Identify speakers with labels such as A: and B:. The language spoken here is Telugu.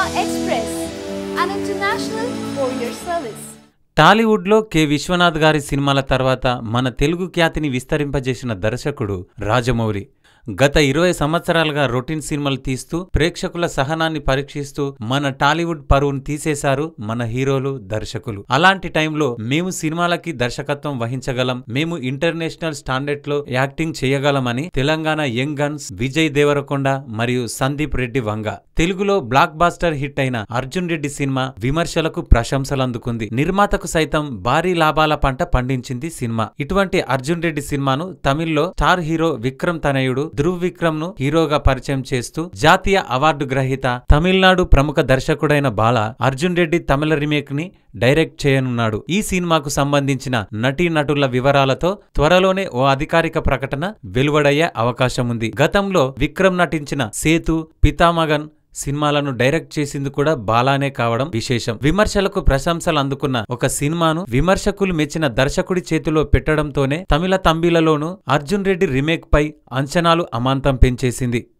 A: Express, an international courier service.
B: టాలీవుడ్లో కె విశ్వనాథ్ గారి సినిమాల తర్వాత మన తెలుగు ఖ్యాతిని విస్తరింపజేసిన దర్శకుడు రాజమౌళి గత ఇరవై సంవత్సరాలుగా రొటీన్ సినిమాలు తీస్తూ ప్రేక్షకుల సహనాన్ని పరీక్షిస్తూ మన టాలీవుడ్ పరువును తీసేశారు మన హీరోలు దర్శకులు అలాంటి టైంలో మేము సినిమాలకి దర్శకత్వం వహించగలం మేము ఇంటర్నేషనల్ స్టాండర్డ్ లో యాక్టింగ్ చేయగలమని తెలంగాణ యంగ్ గన్స్ విజయ్ దేవరకొండ మరియు సందీప్ రెడ్డి వంగ తెలుగులో బ్లాక్ బాస్టర్ హిట్ అయిన అర్జున్ రెడ్డి సినిమా విమర్శలకు ప్రశంసలు అందుకుంది నిర్మాతకు సైతం భారీ లాభాల పంట పండించింది సినిమా ఇటువంటి అర్జున్ రెడ్డి సినిమాను తమిళ్లో స్టార్ హీరో విక్రమ్ తనయుడు ధృవ్ విక్రమ్ ను హీరోగా పరిచయం చేస్తూ జాతీయ అవార్డు గ్రహీత తమిళనాడు ప్రముఖ దర్శకుడైన బాల అర్జున్ రెడ్డి తమిళ రీమేక్ ని డైరెక్ట్ చేయనున్నాడు ఈ సినిమాకు సంబంధించిన నటీనటుల వివరాలతో త్వరలోనే ఓ అధికారిక ప్రకటన వెలువడయ్యే అవకాశం ఉంది గతంలో విక్రమ్ నటించిన సేతు పితామగన్ సినిమాలను డైరెక్ట్ చేసింది కూడా బాలానే కావడం విశేషం విమర్శలకు ప్రశంసలు అందుకున్న ఒక సినిమాను విమర్శకులు మెచ్చిన దర్శకుడి చేతిలో పెట్టడంతోనే తమిళ తంబిలలోనూ అర్జున్ రెడ్డి రీమేక్ పై అంచనాలు అమాంతం పెంచేసింది